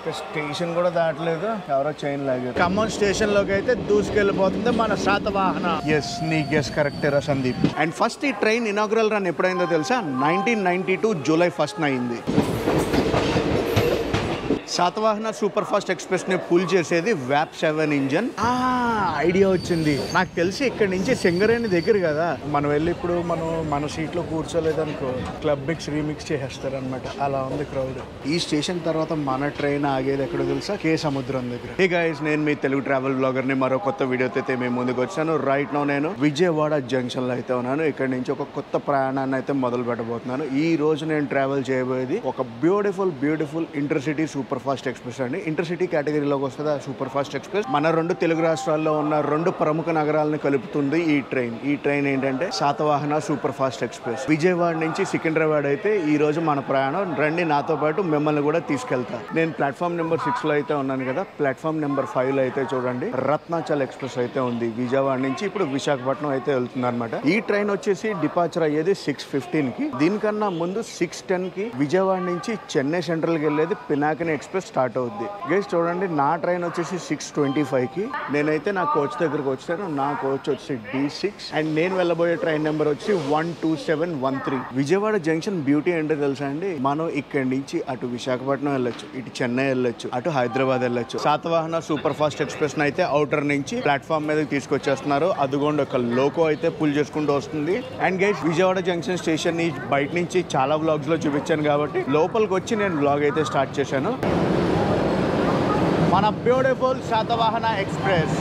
station కూడా దాటలేదు ఎవరో chain లాగారు ఖమ్మం స్టేషన్ లోకి అయితే దూసుకెళ్ళిపోతుంది మన శాతవాహన ఎస్ నీ గెస్ కరెక్ట్ రా సందీప్ అండ్ ఫస్ట్ ఈ ట్రైన్ ఇనాగ్రల్ రన్ ఎప్పుడైందో తెలుసా nineteen ninety two July first అయింది శాతవాహన సూపర్ ఫాస్ట్ ఎక్స్ప్రెస్ ని పుల్ చేసేది వ్యాప్ సెవెన్ ఇంజన్ ఐడియా వచ్చింది నాకు తెలిసి ఇక్కడ నుంచి సింగరేణి దగ్గర కదా మనం వెళ్ళి ఇప్పుడు మనం మన సీట్ లో కూర్చోలేదనుకో క్లబ్ మిక్స్ రీమిక్స్ చేసేస్తారు అనమాట అలా ఉంది క్రౌడ్ ఈ స్టేషన్ తర్వాత మన ట్రైన్ ఆగేది ఎక్కడో తెలుసా కే సముద్రం దగ్గర ఏ గైస్ నేను మీ తెలుగు ట్రావెల్ బ్లాగర్ ని మరో కొత్త వీడియోతో అయితే మేము ముందుకు వచ్చాను రైట్ నో నేను విజయవాడ జంక్షన్ లో అయితే ఉన్నాను ఇక్కడ నుంచి ఒక కొత్త ప్రయాణాన్ని అయితే మొదలు పెట్టబోతున్నాను ఈ రోజు నేను ట్రావెల్ చేయబోయేది ఒక beautiful beautiful intercity super fast express అండి ఇంటర్సిటీ కేటగిరీలోకి వస్తుంది ఆ సూపర్ ఫాస్ట్ ఎక్స్ప్రెస్ మన రెండు తెలుగు రాష్ట్రాల్లో ఉన్న రెండు ప్రముఖ నగరాలను కలుపుతుంది ఈ ట్రైన్ ఈ ట్రైన్ ఏంటంటే Satavahana super fast express Vijayawada నుంచి సికింద్రాబాద్ అయితే ఈ రోజు మన ప్రయాణం రండి నాతో పాటు మిమ్మల్ని కూడా తీసుకెళ్తా నేను ప్లాట్ఫామ్ నెంబర్ సిక్స్ లో అయితే ఉన్నాను కదా ప్లాట్ఫామ్ నెంబర్ ఫైవ్ లో అయితే చూడండి రత్నాచల్ ఎక్స్ప్రెస్ అయితే ఉంది విజయవాడ నుంచి ఇప్పుడు విశాఖపట్నం అయితే వెళ్తుంది అనమాట ఈ ట్రైన్ వచ్చేసి డిపార్చర్ అయ్యేది సిక్స్ ఫిఫ్టీన్ కి దీనికన్నా ముందు సిక్స్ టెన్ కి విజయవాడ నుంచి చెన్నై సెంట్రల్ కి వెళ్ళేది పినాకిని ఎక్స్ప్రెస్ స్టార్ట్ అవుద్ది గేస్ చూడండి నా ట్రైన్ వచ్చేసి సిక్స్ ట్వంటీ ఫైవ్ కి నేనైతే నా కోచ్ దగ్గరకు వచ్చాను నా కోచ్ వచ్చి డి సిక్స్ అండ్ నేను వెళ్ళబోయే ట్రైన్ నెంబర్ వచ్చి one two seven one three Vijayawada junction beauty ఏంటో తెలుసా అండి మనం ఇక్కడి నుంచి అటు విశాఖపట్నం వెళ్ళొచ్చు ఇటు చెన్నై వెళ్ళొచ్చు అటు హైదరాబాద్ వెళ్ళొచ్చు శాతవాహన సూపర్ ఫాస్ట్ ఎక్స్ప్రెస్ అయితే అవుటర్ నుంచి ప్లాట్ఫామ్ మీదకి తీసుకొచ్చేస్తున్నారు అదిగోండి ఒక లోకో అయితే పుల్ చేసుకుంటూ వస్తుంది and guys Vijayawada junction station ని బయట నుంచి చాలా వ్లాగ్స్ లో చూపించాను కాబట్టి లోపలికి వచ్చి నేను వ్లాగ్ అయితే స్టార్ట్ చేశాను మన బ్యూటిఫుల్ శాతవాహన ఎక్స్ప్రెస్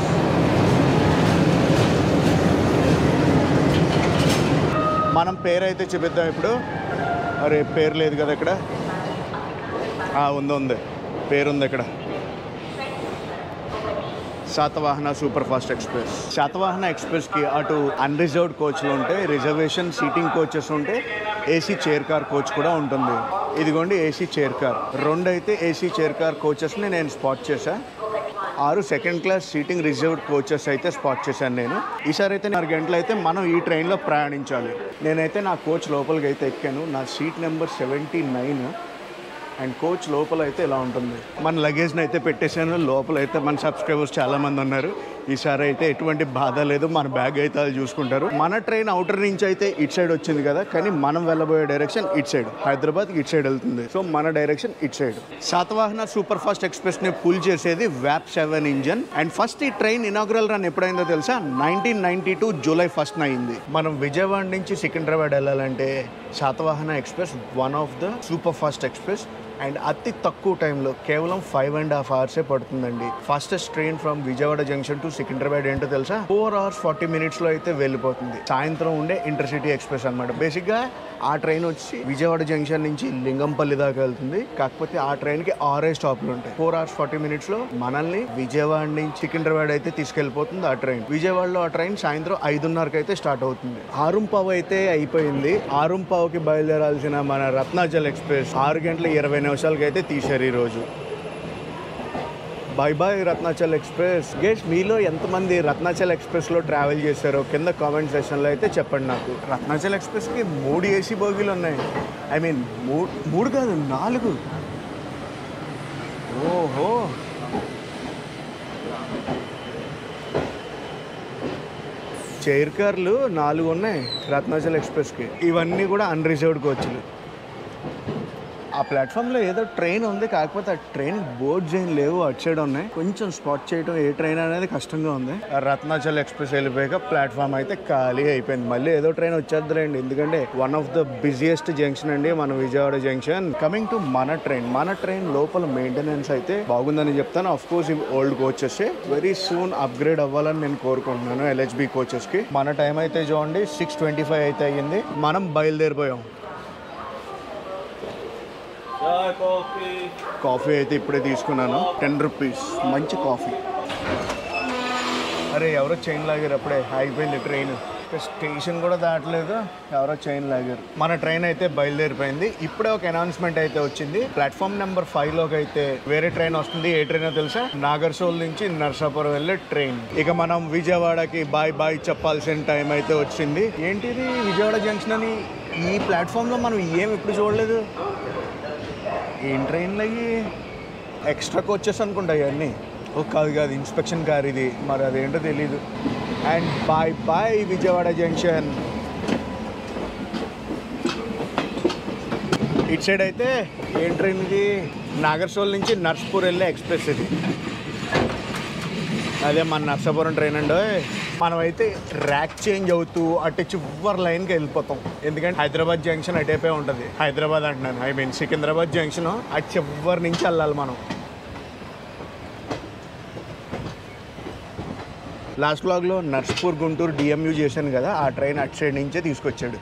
మనం పేరు అయితే చూపిద్దాం ఇప్పుడు అరే పేరు లేదు కదా ఇక్కడ ఆ, ఉంది ఉంది పేరుంది ఇక్కడ Satavahana super fast express Satavahana ఎక్స్ప్రెస్కి అటు అన్రిజర్వ్డ్ కోచ్లు ఉంటాయి రిజర్వేషన్ సీటింగ్ కోచెస్ ఉంటే ఏసీ చైర్ కార్ కోచ్ కూడా ఉంటుంది ఇదిగోండి ఏసీ చైర్ కార్ రెండు అయితే ఏసీ చైర్ కార్ కోచెస్ని నేను స్పాట్ చేశా ఆరు second class seating reserved coaches అయితే స్పాట్ చేశాను నేను ఈసారి అయితే ఆరు గంటలు అయితే మనం ఈ ట్రైన్లో ప్రయాణించాలి నేనైతే నా కోచ్ లోపలికి అయితే ఎక్కాను నా seat number seventy nine and coach లోపల అయితే ఇలా ఉంటుంది మన లగేజ్ని అయితే పెట్టేశాను లోపల అయితే మన సబ్స్క్రైబర్స్ చాలా మంది ఉన్నారు ఈసారి అయితే ఎటువంటి బాధ లేదు మన బ్యాగ్ అయితే వాళ్ళు చూసుకుంటారు మన ట్రైన్ అవుటర్ నుంచి అయితే ఇట్ సైడ్ వచ్చింది కదా కానీ మనం వెళ్ళబోయే direction it side Hyderabad it side వెళ్తుంది సో మన direction it side Satavahana super fast express ని పుల్ చేసేది వ్యాప్ సెవెన్ ఇంజన్ అండ్ ఫస్ట్ ఈ ట్రైన్ ఇనాగ్రల్ రన్ ఎప్పుడైందో తెలుసా nineteen ninety two July first అయింది మనం విజయవాడ నుంచి సికింద్రాబాద్ వెళ్ళాలంటే Satavahana express one of the super fast express and అతి తక్కువ టైంలో కేవలం ఫైవ్ అండ్ హాఫ్ అవర్సే పడుతుందండి fastest train from Vijayawada junction to Secunderabad ఏంటో తెలుసా ఫోర్ అవర్స్ ఫార్టీ మినిట్స్లో అయితే వెళ్ళిపోతుంది సాయంత్రం ఉండే ఇంటర్సిటీ ఎక్స్ప్రెస్ అనమాట బేసిక్గా ఆ ట్రైన్ వచ్చి విజయవాడ జంక్షన్ నుంచి లింగంపల్లి దాకా వెళ్తుంది కాకపోతే ఆ ట్రైన్కి ఆరే స్టాప్లు ఉంటాయి ఫోర్ అవర్స్ ఫార్టీ మినిట్స్లో మనల్ని విజయవాడ నుంచి సికింద్రాబాద్ అయితే తీసుకెళ్ళిపోతుంది ఆ ట్రైన్ విజయవాడలో ఆ ట్రైన్ సాయంత్రం ఐదున్నరకు అయితే స్టార్ట్ అవుతుంది ఆరుంపావు అయితే అయిపోయింది ఆరుంపావుకి బయలుదేరాల్సిన మన రత్నాచల్ ఎక్స్ప్రెస్ ఆరు గంటల ఇరవై నిమిషాలకి అయితే తీశారు ఈ రోజు bye bye Ratnachal express guys మీలో ఎంతమంది రత్నాచల్ ఎక్స్ప్రెస్లో ట్రావెల్ చేశారో కింద కామెంట్ సెషన్లో అయితే చెప్పండి నాకు రత్నాచల్ ఎక్స్ప్రెస్కి మూడు ఏసీ బోగీలు ఉన్నాయి ఐ మీన్ మూడు మూడు కాదు నాలుగు ఓహో చైర్ కార్లు నాలుగు ఉన్నాయి రత్నాచల్ ఎక్స్ప్రెస్కి ఇవన్నీ కూడా అన్రిజర్వ్డ్ కోచ్లు ఆ ప్లాట్ఫామ్లో ఏదో ట్రైన్ ఉంది కాకపోతే ఆ ట్రైన్ బోర్డ్స్ ఏం లేవు అటు సైడ్ ఉన్నాయి కొంచెం స్పాట్ చేయడం ఏ ట్రైన్ అనేది కష్టంగా ఉంది ఆ రత్నాచల్ ఎక్స్ప్రెస్ వెళ్ళిపోయాక ప్లాట్ఫామ్ అయితే ఖాళీ అయిపోయింది మళ్ళీ ఏదో ట్రైన్ వచ్చేద్దరండి ఎందుకంటే one of the busiest junction అండి మన విజయవాడ జంక్షన్ కమింగ్ టు మన ట్రైన్ మన ట్రైన్ లోపల మెయింటెనెన్స్ అయితే బాగుందని చెప్తాను ఆఫ్ కోర్స్ ఇవి old coaches very soon upgrade అవ్వాలని నేను కోరుకుంటున్నాను ఎల్హెచ్బి కోచెస్ కి మన టైం అయితే చూడండి సిక్స్ ట్వంటీ ఫైవ్ అయితే అయ్యింది మనం బయలుదేరిపోయాం కాఫీ అయితే ఇప్పుడే తీసుకున్నాను టెన్ రూపీస్ మంచి కాఫీ అరే ఎవరో చైన్ లాగారు అప్పుడే ఆగిపోయింది ట్రైన్ స్టేషన్ కూడా దాటలేదు ఎవరో చైన్ లాగారు మన ట్రైన్ అయితే బయలుదేరిపోయింది ఇప్పుడే ఒక అనౌన్స్మెంట్ అయితే వచ్చింది ప్లాట్ఫామ్ నెంబర్ ఫైవ్ లోకి అయితే వేరే ట్రైన్ వస్తుంది ఏ ట్రైన్ తెలుసా నాగర్సోల్ నుంచి నర్సాపురం వెళ్ళే ట్రైన్ ఇక మనం విజయవాడకి బాయ్ బాయ్ చెప్పాల్సిన టైం అయితే వచ్చింది ఏంటిది విజయవాడ జంక్షన్ అని ఈ ప్లాట్ఫామ్లో మనం ఏం ఇప్పుడు చూడలేదు ఏం ట్రైన్లు అయ్యి ఎక్స్ట్రా కోచెస్ అనుకుంటా ఇవన్నీ ఓ కాదు కాదు ఇన్స్పెక్షన్ కార్ ఇది మరి అదేంటో తెలీదు and bye bye Vijayawada junction ఇటు సైడ్ అయితే ఏం ట్రైన్ ఇది నాగర్సోల్ నుంచి నర్స్పూర్ వెళ్ళే ఎక్స్ప్రెస్ ఇది అదే మన నర్సాపురం ట్రైన్ అండి మనం అయితే ర్యాక్ చేంజ్ అవుతూ అటు చివరి లైన్కి వెళ్ళిపోతాం ఎందుకంటే హైదరాబాద్ జంక్షన్ అటైపే ఉంటుంది హైదరాబాద్ అంటున్నాను ఐ మీన్ సికింద్రాబాద్ జంక్షన్ అటు చివరి నుంచి వెళ్ళాలి మనం లాస్ట్ బ్లాగ్లో నర్స్పూర్ గుంటూరు డిఎంయూ చేశాను కదా ఆ ట్రైన్ అటు సైడ్ నుంచే తీసుకొచ్చాడు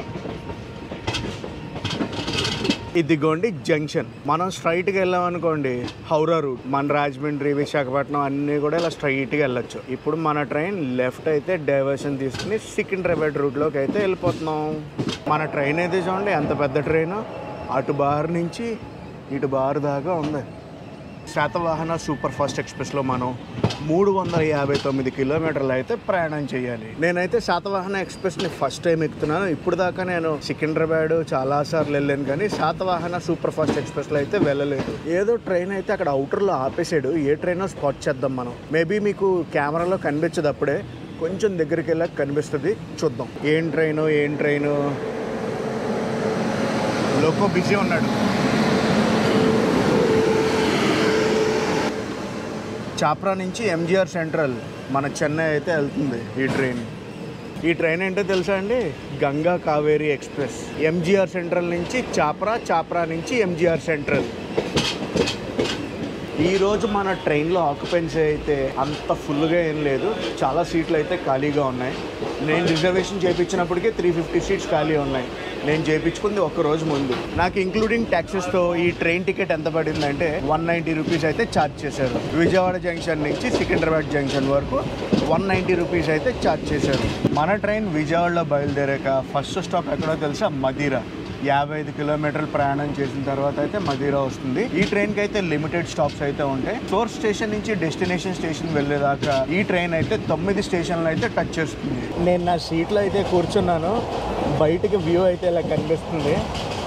ఇదిగోండి జంక్షన్ మనం స్ట్రైట్గా వెళ్ళాం అనుకోండి హౌరా రూట్ మన రాజమండ్రి విశాఖపట్నం అన్నీ కూడా ఇలా స్ట్రైట్గా వెళ్ళొచ్చు ఇప్పుడు మన ట్రైన్ లెఫ్ట్ అయితే డైవర్షన్ తీసుకుని సికింద్రాబాద్ రూట్లోకి అయితే వెళ్ళిపోతున్నాం మన ట్రైన్ అయితే చూడండి ఎంత పెద్ద ట్రైన్ అటు బార్ నుంచి ఇటు బార్ దాకా ఉంది శాతవాహన సూపర్ ఫాస్ట్ ఎక్స్ప్రెస్లో మనం మూడు వందల యాభై తొమ్మిది కిలోమీటర్లు అయితే ప్రయాణం చేయాలి నేనైతే శాతవాహన ఎక్స్ప్రెస్ని ఫస్ట్ టైం ఎక్కుతున్నాను ఇప్పుడు దాకా నేను సికింద్రాబాద్ చాలా సార్లు వెళ్ళాను కానీ శాతవాహన సూపర్ ఫాస్ట్ ఎక్స్ప్రెస్లో అయితే వెళ్ళలేదు ఏదో ట్రైన్ అయితే అక్కడ అవుటర్లో ఆపేసాడు ఏ ట్రైనో స్పాట్ చేద్దాం మనం మేబీ మీకు కెమెరాలో కనిపించదు అప్పుడే కొంచెం దగ్గరికి వెళ్ళాక కనిపిస్తుంది చూద్దాం ఏం ట్రైను ఏం ట్రైను లోకో బిజీ ఉన్నాడు చాప్రా నుంచి ఎంజిఆర్ సెంట్రల్ మన చెన్నై అయితే వెళ్తుంది ఈ ట్రైన్ ఈ ట్రైన్ ఏంటో తెలుసా అండి Ganga Kaveri express MGR Central నుంచి చాప్రా చాప్రా నుంచి ఎంజిఆర్ సెంట్రల్ ఈ రోజు మన ట్రైన్లో ఆక్యుపెన్సీ అయితే అంత ఫుల్గా ఏం లేదు చాలా సీట్లు అయితే ఖాళీగా ఉన్నాయి నేను రిజర్వేషన్ చేయించినప్పటికీ త్రీ ఫిఫ్టీ సీట్స్ ఖాళీ ఉన్నాయి నేను చేయించుకుంది ఒక రోజు ముందు నాకు ఇంక్లూడింగ్ ట్యాక్సెస్తో ఈ ట్రైన్ టికెట్ ఎంత పడిందంటే వన్ నైంటీ రూపీస్ అయితే ఛార్జ్ చేశారు విజయవాడ జంక్షన్ నుంచి సికింద్రాబాద్ జంక్షన్ వరకు వన్ నైంటీ రూపీస్ అయితే ఛార్జ్ చేశారు మన ట్రైన్ విజయవాడలో బయలుదేరాక ఫస్ట్ స్టాప్ ఎక్కడో తెలుసా మదిరా యాభై ఐదు కిలోమీటర్లు ప్రయాణం చేసిన తర్వాత అయితే మదీరా వస్తుంది ఈ ట్రైన్కి అయితే లిమిటెడ్ స్టాప్స్ అయితే ఉంటాయి సోర్స్ స్టేషన్ నుంచి డెస్టినేషన్ స్టేషన్ వెళ్ళేదాకా ఈ ట్రైన్ అయితే తొమ్మిది స్టేషన్లు అయితే టచ్ చేస్తుంది నేను నా సీట్లో అయితే కూర్చున్నాను బయటికి వ్యూ అయితే ఇలా కనిపిస్తుంది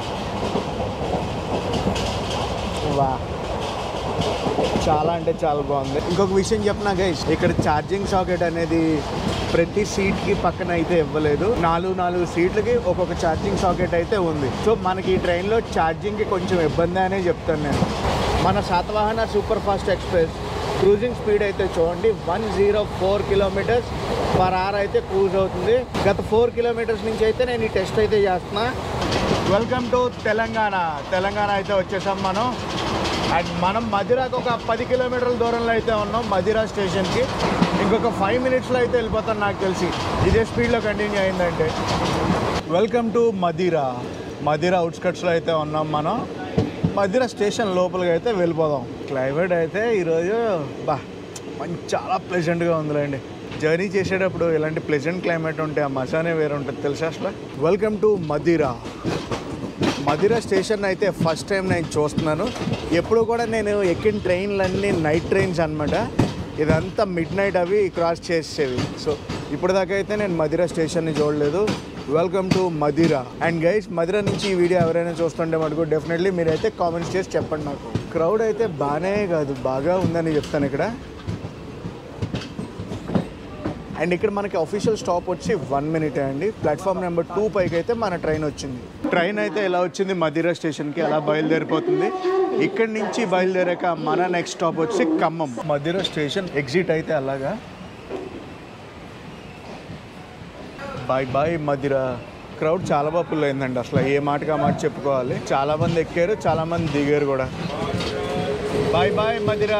వా చాలా అంటే చాలా బాగుంది ఇంకొక విషయం చెప్పినా గైస్ ఇక్కడ ఛార్జింగ్ సాకెట్ అనేది ప్రతి సీట్ కి పక్కన అయితే ఇవ్వలేదు నాలుగు నాలుగు సీట్లకి ఒక్కొక్క ఛార్జింగ్ సాకెట్ అయితే ఉంది సో మనకి ఈ ట్రైన్లో ఛార్జింగ్ కి కొంచెం ఇబ్బంది అనే చెప్తాను నేను మన Satavahana super fast express cruising speed అయితే చూడండి one zero four kilometres per hour అయితే క్రూజ్ అవుతుంది గత ఫోర్ కిలోమీటర్స్ నుంచి అయితే నేను ఈ టెస్ట్ అయితే చేస్తున్నా వెల్కమ్ టు తెలంగాణ తెలంగాణ అయితే వచ్చేసాం మనం అండ్ మనం మదిరాకు ఒక పది కిలోమీటర్ల దూరంలో అయితే ఉన్నాం మదిరా స్టేషన్కి ఇంకొక ఫైవ్ మినిట్స్లో అయితే వెళ్ళిపోతాను నాకు తెలిసి ఇదే స్పీడ్లో కంటిన్యూ అయిందంటే వెల్కమ్ టు మదిరా మదిరా అవుట్స్కట్స్లో అయితే ఉన్నాం మనం మదిరా స్టేషన్ లోపలికి అయితే వెళ్ళిపోదాం క్లైమేట్ అయితే ఈరోజు బా మంచి చాలా ప్లెజెంట్గా ఉందిలేండి జర్నీ చేసేటప్పుడు ఇలాంటి ప్లెజెంట్ క్లైమేట్ ఉంటే ఆ మజానే వేరే ఉంటుంది తెలుసా అసలు welcome to Madhira Madhira station అయితే ఫస్ట్ టైం నేను చూస్తున్నాను ఎప్పుడు కూడా నేను ఎక్కిన ట్రైన్లన్నీ నైట్ ట్రైన్స్ అనమాట ఇదంతా మిడ్ నైట్ అవి క్రాస్ చేసేవి సో ఇప్పుడు దాకా అయితే నేను మదిరా స్టేషన్ని చూడలేదు welcome to Madhira and guys Madhira నుంచి ఈ వీడియో ఎవరైనా చూస్తుంటే మటుకు డెఫినెట్లీ మీరైతే కామెంట్స్ చేసి చెప్పండి నాకు క్రౌడ్ అయితే బాగానే కాదు బాగా ఉందని చెప్తాను ఇక్కడ అండ్ ఇక్కడ మనకి అఫీషియల్ స్టాప్ వచ్చి వన్ మినిట్ అండి ప్లాట్ఫామ్ నెంబర్ టూ పైకి అయితే మన ట్రైన్ వచ్చింది ట్రైన్ అయితే ఎలా వచ్చింది మదిరా స్టేషన్కి అలా బయలుదేరిపోతుంది ఇక్కడి నుంచి బయలుదేరాక మన నెక్స్ట్ స్టాప్ వచ్చి ఖమ్మం మదిరా స్టేషన్ ఎగ్జిట్ అయితే అలాగా బాయ్ బాయ్ మదిరా క్రౌడ్ చాలా బాగా ఫుల్ అయిందండి అసలు ఏ మాటకి ఆ మాట చెప్పుకోవాలి చాలా మంది ఎక్కారు చాలా మంది దిగారు కూడా bye bye Madhira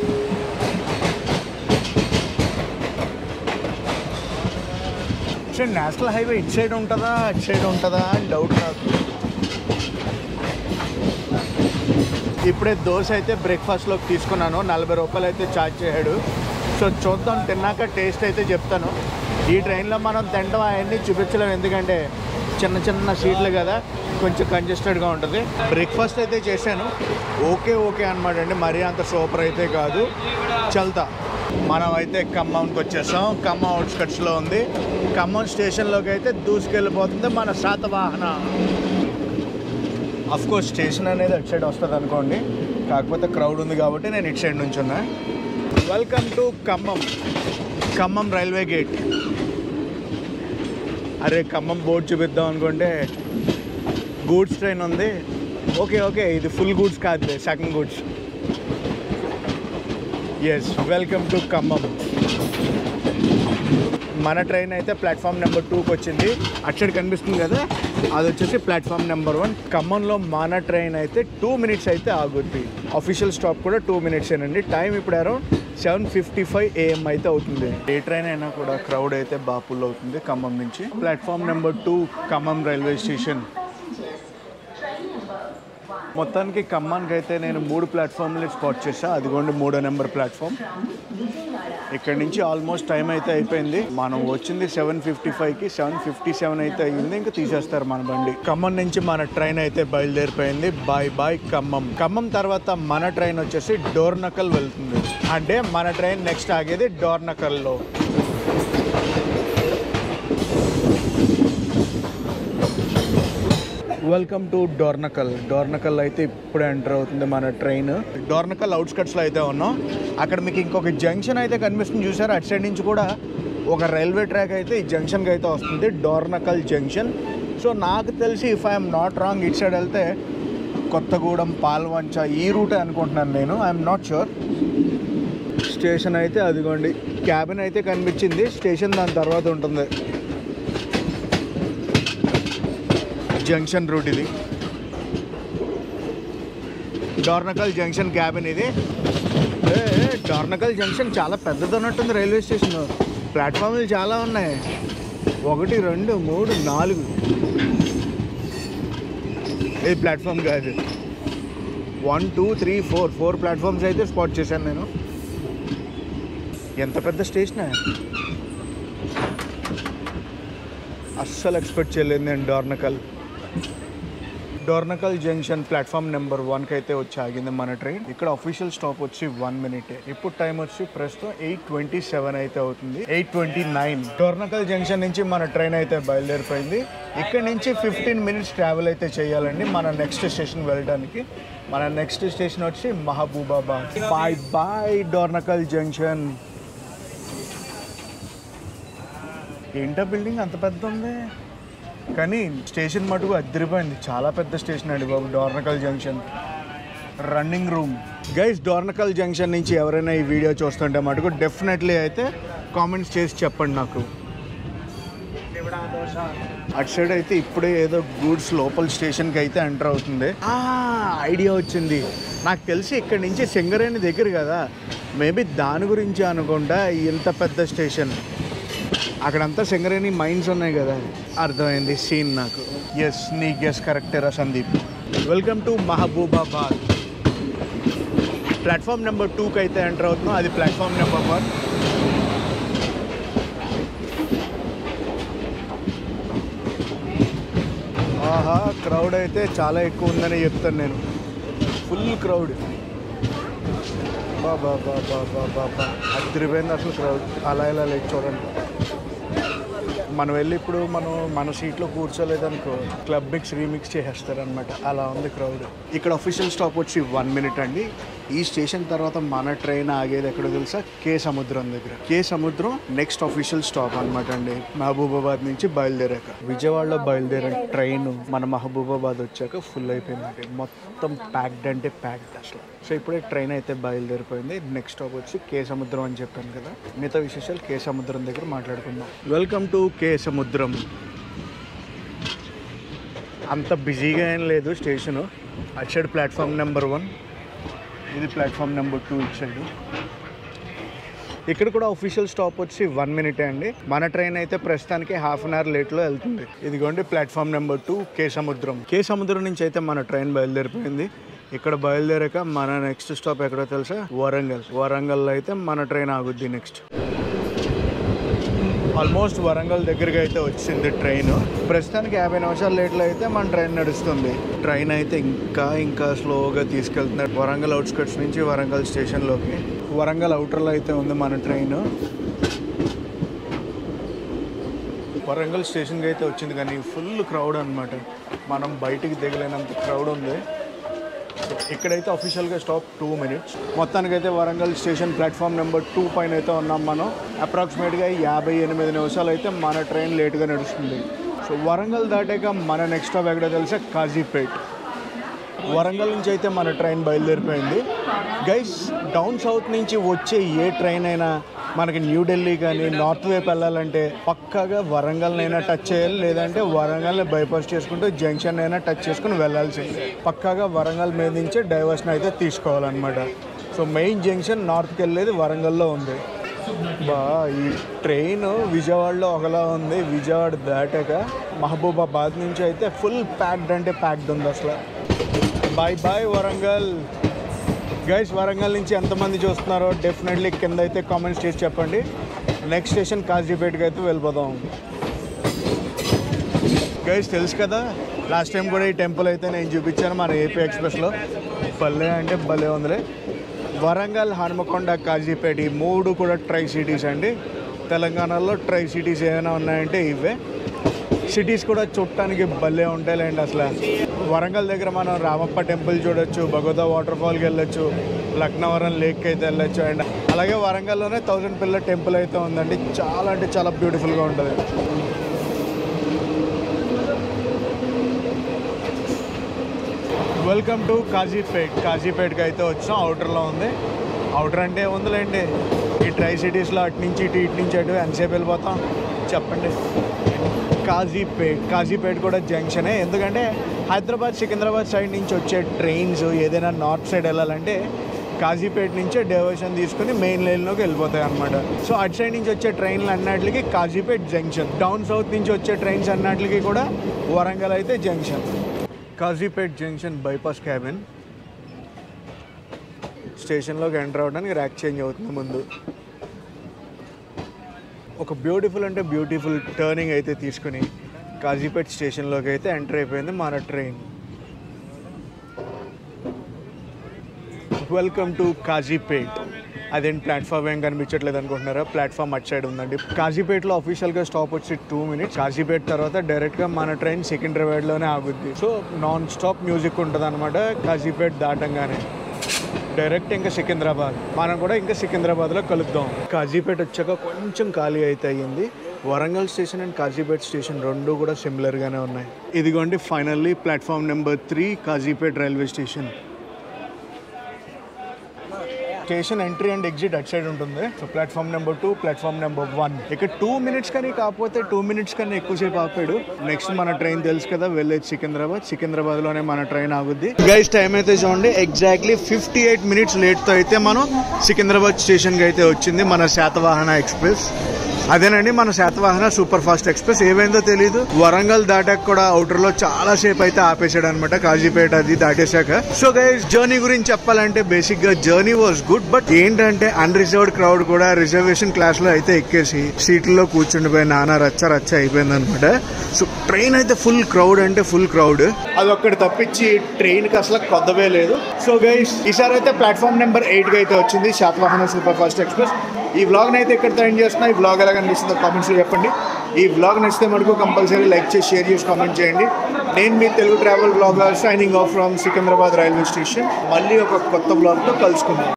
so national highway ఇటు సైడ్ ఉంటుందా అటు సైడ్ ఉంటుందా అని డౌట్ నాకు ఇప్పుడే దోశ అయితే బ్రేక్ఫాస్ట్లోకి తీసుకున్నాను నలభై రూపాయలు అయితే ఛార్జ్ చేశాడు సో చూద్దాం తిన్నాక టేస్ట్ అయితే చెప్తాను ఈ ట్రైన్లో మనం తినడం అవన్నీ చూపించలేము ఎందుకంటే చిన్న చిన్న సీట్లు కదా కొంచెం కంజెస్టెడ్గా ఉంటుంది బ్రేక్ఫాస్ట్ అయితే చేశాను ఓకే ఓకే అనమాట అండి మరీ అంత సూపర్ అయితే కాదు చల్తా మనం అయితే ఖమ్మంకి వచ్చేసాం ఖమ్మం అవుట్స్కట్స్లో ఉంది ఖమ్మం స్టేషన్లోకి అయితే దూసుకెళ్ళిపోతుంది మన శాతవాహన అఫ్ కోర్స్ స్టేషన్ అనేది అటు సైడ్ వస్తుంది అనుకోండి కాకపోతే క్రౌడ్ ఉంది కాబట్టి నేను ఇటు సైడ్ నుంచి ఉన్నా welcome to Khammam Khammam railway gate అరే ఖమ్మం బోర్డు చూపిద్దాం అనుకుంటే గూడ్స్ ట్రైన్ ఉంది ఓకే ఓకే ఇది ఫుల్ గూడ్స్ కాదు సగం goods yes welcome to Khammam మన ట్రైన్ అయితే ప్లాట్ఫామ్ నెంబర్ టూకి వచ్చింది అటు కనిపిస్తుంది కదా అది వచ్చేసి ప్లాట్ఫామ్ నెంబర్ వన్ ఖమ్మంలో మన ట్రైన్ అయితే టూ మినిట్స్ అయితే ఆగుద్ది అఫీషియల్ స్టాప్ కూడా టూ మినిట్స్ ఏనండి టైం ఇప్పుడు around seven fifty five AM అయితే అవుతుంది ఏ ట్రైన్ అయినా కూడా క్రౌడ్ అయితే బాపుల్ అవుతుంది ఖమ్మం నుంచి platform number two Khammam railway station మొత్తానికి ఖమ్మానికి అయితే నేను మూడు ప్లాట్ఫామ్లు స్పాట్ చేసా అదిగోండి మూడో నెంబర్ ప్లాట్ఫామ్ ఇక్కడ నుంచి ఆల్మోస్ట్ టైం అయితే అయిపోయింది మనం వచ్చింది సెవెన్ ఫిఫ్టీ ఫైవ్కి సెవెన్ ఫిఫ్టీ సెవెన్ అయితే అయ్యింది ఇంకా తీసేస్తారు మన బండి ఖమ్మం నుంచి మన ట్రైన్ అయితే బయలుదేరిపోయింది బాయ్ బాయ్ ఖమ్మం ఖమ్మం తర్వాత మన ట్రైన్ వచ్చేసి డోర్నకల్ వెళ్తుంది అంటే మన ట్రైన్ నెక్స్ట్ ఆగేది డోర్నకల్లో వెల్కమ్ టు డోర్నకల్ డోర్నకల్ అయితే ఇప్పుడే ఎంటర్ అవుతుంది మన ట్రైన్ డోర్నకల్ అవుట్స్కట్స్లో అయితే ఉన్నాం అక్కడ మీకు ఇంకొక జంక్షన్ అయితే కనిపిస్తుంది చూసారు అటు సైడ్ నుంచి కూడా ఒక రైల్వే ట్రాక్ అయితే ఈ జంక్షన్కి అయితే వస్తుంది డోర్నకల్ జంక్షన్ సో నాకు తెలిసి ఇఫ్ ఐఎమ్ నాట్ రాంగ్ ఇటు సైడ్ వెళ్తే కొత్తగూడెం పాల్వంచ ఈ రూటే అనుకుంటున్నాను నేను ఐఎమ్ నాట్ షూర్ స్టేషన్ అయితే అదిగోండి క్యాబిన్ అయితే కనిపించింది స్టేషన్ దాని తర్వాత ఉంటుంది జంక్షన్ రూట్ ఇది డోర్నకల్ జంక్షన్ క్యాబిన్ ఇది ఏ, ఏ, డోర్నకల్ జంక్షన్ చాలా పెద్దది ఉన్నట్టుంది రైల్వే స్టేషన్ ప్లాట్ఫామ్లు చాలా ఉన్నాయి ఒకటి రెండు మూడు నాలుగు ఇది ప్లాట్ఫామ్ కాదు one two three four four platforms అయితే స్పాట్ చేశాను నేను ఎంత పెద్ద స్టేషన్ అస్సలు ఎక్స్పెక్ట్ చేయలేదు నేను Dornakal Dornakal junction platform number వన్కి అయితే వచ్చి ఆగింది మన ట్రైన్ ఇక్కడ అఫీషియల్ స్టాప్ వచ్చి వన్ మినిట్ ఇప్పుడు టైం వచ్చి ప్రస్తుతం ఎయిట్ ట్వంటీ సెవెన్ అయితే అవుతుంది eight twenty nine Dornakal junction నుంచి మన ట్రైన్ అయితే బయలుదేరిపోయింది ఇక్కడ నుంచి ఫిఫ్టీన్ మినిట్స్ ట్రావెల్ అయితే చేయాలండి మన నెక్స్ట్ స్టేషన్ వెళ్ళడానికి మన నెక్స్ట్ స్టేషన్ వచ్చి Mahabubabad bye bye Dornakal junction ఏంటో బిల్డింగ్ అంత పెద్ద ఉంది కానీ స్టేషన్ మటుకు అద్దరిపోయింది చాలా పెద్ద స్టేషన్ అండి బాబు Dornakal junction running room guys Dornakal junction నుంచి ఎవరైనా ఈ వీడియో చూస్తుంటే మటుకు డెఫినెట్లీ అయితే కామెంట్స్ చేసి చెప్పండి నాకు అటు సైడ్ అయితే ఇప్పుడే ఏదో గూడ్స్ లోపల స్టేషన్కి అయితే ఎంటర్ అవుతుంది ఆ ఐడియా వచ్చింది నాకు తెలిసి ఇక్కడ నుంచి సింగరేణి దగ్గర కదా మేబీ దాని గురించి అనుకుంటా ఇంత పెద్ద స్టేషన్ అక్కడంతా సింగరేణి మైన్స్ ఉన్నాయి కదా అర్థమైంది సీన్ నాకు ఎస్ నీ గెస్ కరెక్టేరా Sandeep welcome to Mahabubabad platform number టూకి అయితే ఎంటర్ అవుతున్నాం అది ప్లాట్ఫామ్ నెంబర్ వన్ ఆహా క్రౌడ్ అయితే చాలా ఎక్కువ ఉందని చెప్తాను నేను ఫుల్ క్రౌడ్ బాబా బాబా బాబా బా అద్దరిపోయింది అసలు క్రౌడ్ అలా ఇలా లేదు చూడండి మనం వెళ్ళి ఇప్పుడు మనం మన సీట్లో కూర్చోలేదనుకో క్లబ్ మిక్స్ రీమిక్స్ చేసేస్తారనమాట అలా ఉంది క్రౌడ్ ఇక్కడ అఫీషియల్ స్టాప్ వచ్చి వన్ మినిట్ అండి ఈ స్టేషన్ తర్వాత మన ట్రైన్ ఆగేది ఎక్కడో తెలుసా కే సముద్రం దగ్గర కే సముద్రం నెక్స్ట్ అఫీషియల్ స్టాప్ అనమాట అండి మహబూబాబాద్ నుంచి బయలుదేరాక విజయవాడలో బయలుదేరిన ట్రైన్ మన మహబూబాబాద్ వచ్చాక ఫుల్ అయిపోయిందండి మొత్తం ప్యాక్డ్ అంటే ప్యాక్డ్ అసలు సో ఇప్పుడే ట్రైన్ అయితే బయలుదేరిపోయింది నెక్స్ట్ స్టాప్ వచ్చి కే సముద్రం అని చెప్పాను కదా మిగతా విశేషాలు కే సముద్రం దగ్గర మాట్లాడుకుందాం వెల్కమ్ టు కే సముద్రం అంత బిజీగా ఏం లేదు స్టేషను అటు సైడ్ ప్లాట్ఫామ్ నెంబర్ వన్ ఇది ప్లాట్ఫామ్ నెంబర్ టూ ఇటు సైడ్ ఇక్కడ కూడా అఫీషియల్ స్టాప్ వచ్చి వన్ మినిటే అండి మన ట్రైన్ అయితే ప్రస్తుతానికి హాఫ్ అన్ అవర్ లేట్లో వెళ్తుంది ఇదిగోండి ప్లాట్ఫామ్ నెంబర్ టూ కే సముద్రం కే సముద్రం నుంచి అయితే మన ట్రైన్ బయలుదేరిపోయింది ఇక్కడ బయలుదేరాక మన నెక్స్ట్ స్టాప్ ఎక్కడో తెలుసా వరంగల్ వరంగల్లో అయితే మన ట్రైన్ ఆగుద్ది నెక్స్ట్ ఆల్మోస్ట్ వరంగల్ దగ్గరికి అయితే వచ్చింది ట్రైన్ ప్రస్తుతానికి యాభై నిమిషాలు లేట్లో అయితే మన ట్రైన్ నడుస్తుంది ట్రైన్ అయితే ఇంకా ఇంకా స్లోగా తీసుకెళ్తున్నారు వరంగల్ అవుట్స్కట్స్ నుంచి వరంగల్ స్టేషన్లోకి వరంగల్ అవుటర్లో అయితే ఉంది మన ట్రైన్ వరంగల్ స్టేషన్కి అయితే వచ్చింది కానీ ఫుల్ క్రౌడ్ అనమాట మనం బయటికి దిగలేనంత క్రౌడ్ ఉంది ఇక్కడైతే అఫీషియల్గా స్టాప్ టూ మినిట్స్ మొత్తానికైతే Warangal station platform number two పైన అయితే ఉన్నాం మనం అప్రాక్సిమేట్గా యాభై ఎనిమిది నిమిషాలు అయితే మన ట్రైన్ లేట్గా నడుస్తుంది సో వరంగల్ దాటాక మన నెక్స్ట్ స్టాప్ ఎక్కడో తెలిసే కాజీపేట్ వరంగల్ నుంచి అయితే మన ట్రైన్ బయలుదేరిపోయింది గైస్ డౌన్ సౌత్ నుంచి వచ్చే ఏ ట్రైన్ అయినా మనకి న్యూఢిల్లీ కానీ నార్త్ వైపు వెళ్ళాలంటే పక్కాగా వరంగల్నైనా టచ్ చేయాలి లేదంటే వరంగల్ని బైపాస్ చేసుకుంటూ జంక్షన్ అయినా టచ్ చేసుకుని వెళ్ళాల్సిందే పక్కాగా వరంగల్ మీద నుంచే డైవర్షన్ అయితే తీసుకోవాలన్నమాట సో మెయిన్ జంక్షన్ నార్త్కి వెళ్ళేది వరంగల్లో ఉంది బా ఈ ట్రైన్ విజయవాడలో ఒకలా ఉంది విజయవాడ దాటాక మహబూబాబాద్ నుంచి అయితే ఫుల్ ప్యాక్డ్ అంటే ప్యాక్డ్ ఉంది అసలు bye bye Warangal guys Warangal నుంచి ఎంతమంది చూస్తున్నారో డెఫినెట్లీ కింద అయితే కామెంట్స్ చేసి చెప్పండి నెక్స్ట్ స్టేషన్ కాజీపేటకి అయితే వెళ్ళిపోదాం గైస్ తెలుసు కదా లాస్ట్ టైం కూడా ఈ టెంపుల్ అయితే నేను చూపించాను మన ఏపీ ఎక్స్ప్రెస్లో భలే అంటే భలే ఉందిలే వరంగల్ హనుమకొండ కాజీపేట ఈ మూడు కూడా ట్రై సిటీస్ అండి తెలంగాణలో ట్రై సిటీస్ ఏమైనా ఉన్నాయంటే ఇవే సిటీస్ కూడా చూడటానికి భలే ఉంటాయిలేండి అసలు వరంగల్ దగ్గర మనం రామప్ప టెంపుల్ చూడొచ్చు భగవత వాటర్ ఫాల్కి వెళ్ళొచ్చు లక్నవరం లేక్ అయితే వెళ్ళొచ్చు అండ్ అలాగే వరంగల్లోనే థౌజండ్ పిల్లర్ టెంపుల్ అయితే ఉందండి చాలా అంటే చాలా బ్యూటిఫుల్గా ఉంటుంది వెల్కమ్ టు కాజీపేట్ కాజీపేట్కి అయితే వచ్చాం అవుటర్లో ఉంది అవుటర్ అంటే ఉందిలేండి ఈ ట్రై సిటీస్లో అటు నుంచి ఇటు ఇటు నుంచి అటు ఎంతసేపు వెళ్ళిపోతాం చెప్పండి కాజీపేట్ కాజీపేట్ కూడా జంక్షనే ఎందుకంటే హైదరాబాద్ సికింద్రాబాద్ సైడ్ నుంచి వచ్చే ట్రైన్స్ ఏదైనా నార్త్ సైడ్ వెళ్ళాలంటే కాజీపేట నుంచే డైవర్షన్ తీసుకుని మెయిన్ లైన్లోకి వెళ్ళిపోతాయి అనమాట సో అటు సైడ్ నుంచి వచ్చే ట్రైన్లు అన్నిటికి కాజీపేట్ జంక్షన్ డౌన్ సౌత్ నుంచి వచ్చే ట్రైన్స్ అన్నిటికి కూడా వరంగల్ అయితే junction Kazipet junction bypass cabin స్టేషన్లోకి ఎంటర్ అవ్వడానికి ర్యాక్ చేంజ్ అవుతుంది ముందు ఒక బ్యూటిఫుల్ అంటే బ్యూటిఫుల్ టర్నింగ్ అయితే తీసుకుని కాజీపేట్ స్టేషన్లోకి అయితే ఎంటర్ అయిపోయింది మన ట్రైన్ వెల్కమ్ టు కాజీపేట్ అదేం ప్లాట్ఫామ్ ఏం కనిపించట్లేదు అనుకుంటున్నారా ప్లాట్ఫామ్ అటు సైడ్ ఉందండి కాజీపేట్లో అఫీషియల్గా స్టాప్ వచ్చి టూ మినిట్స్ కాజీపేట్ తర్వాత డైరెక్ట్గా మన ట్రైన్ సికింద్రాబాద్లోనే ఆగుద్ది సో నాన్ స్టాప్ మ్యూజిక్ ఉంటుంది అనమాట కాజీపేట్ దాటంగానే డైరెక్ట్ ఇంకా సికింద్రాబాద్ మనం కూడా ఇంకా సికింద్రాబాద్లో కలుద్దాం కాజీపేట వచ్చాక కొంచెం ఖాళీ అయితే అయ్యింది Warangal station and Kazipet station రెండు కూడా సిమిలర్గానే ఉన్నాయి ఇదిగోండి finally platform number three Kazipet railway station station entry and exit at side ఉంటుంది so platform number two platform number one ఇక్కడ టూ మినిట్స్ కానీ కాకపోతే టూ మినిట్స్ కన్నా ఎక్కువసేపు ఆపాడు నెక్స్ట్ మన ట్రైన్ తెలుసు కదా వెళ్ళేది సికింద్రాబాద్ సికింద్రాబాద్ లోనే మన ట్రైన్ ఆగుద్ది గైస్ టైం అయితే చూడండి exactly fifty eight minutes late తో అయితే మనం సికింద్రాబాద్ స్టేషన్ కి అయితే వచ్చింది మన శాతవాహన ఎక్స్ప్రెస్ అదేనండి మన శాతవాహన సూపర్ ఫాస్ట్ ఎక్స్ప్రెస్ ఏమైందో తెలియదు వరంగల్ దాటాక కూడా అవుటర్ లో చాలా సేపు అయితే ఆపేసాడు అనమాట కాజీపేట అది దాటేశాక సో గైస్ జర్నీ గురించి చెప్పాలంటే బేసిక్ గా జర్నీ వాజ్ గుడ్ బట్ ఏంటంటే అన్రిజర్వ్డ్ క్రౌడ్ కూడా రిజర్వేషన్ క్లాస్ లో అయితే ఎక్కేసి సీట్లలో కూర్చుండిపోయి నానా రచ్చ రచ్చ అయిపోయింది అనమాట సో ట్రైన్ అయితే ఫుల్ క్రౌడ్ అంటే ఫుల్ క్రౌడ్ అది ఒక్కటి తప్పించి ట్రైన్ కి అసలు కొద్దవే లేదు సో గైస్ ఈసారి అయితే ప్లాట్ఫామ్ నెంబర్ ఎయిట్ కి అయితే వచ్చింది శాతవాహన సూపర్ ఫాస్ట్ ఎక్స్ప్రెస్ ఈ వ్లాగ్ అయితే ఇక్కడ ఎండ్ చేస్తున్నా ఈ వ్లాగ్ ఎలా కనిపిస్తుందో కామెంట్స్ లో చెప్పండి ఈ వ్లాగ్ నచ్చితే మటుకు కంపల్సరీ లైక్ చేసి షేర్ చేసి కామెంట్ చేయండి నేను మీ Telugu travel blogger signing off from Secunderabad railway station మళ్ళీ ఒక కొత్త బ్లాగ్తో కలుసుకుందాం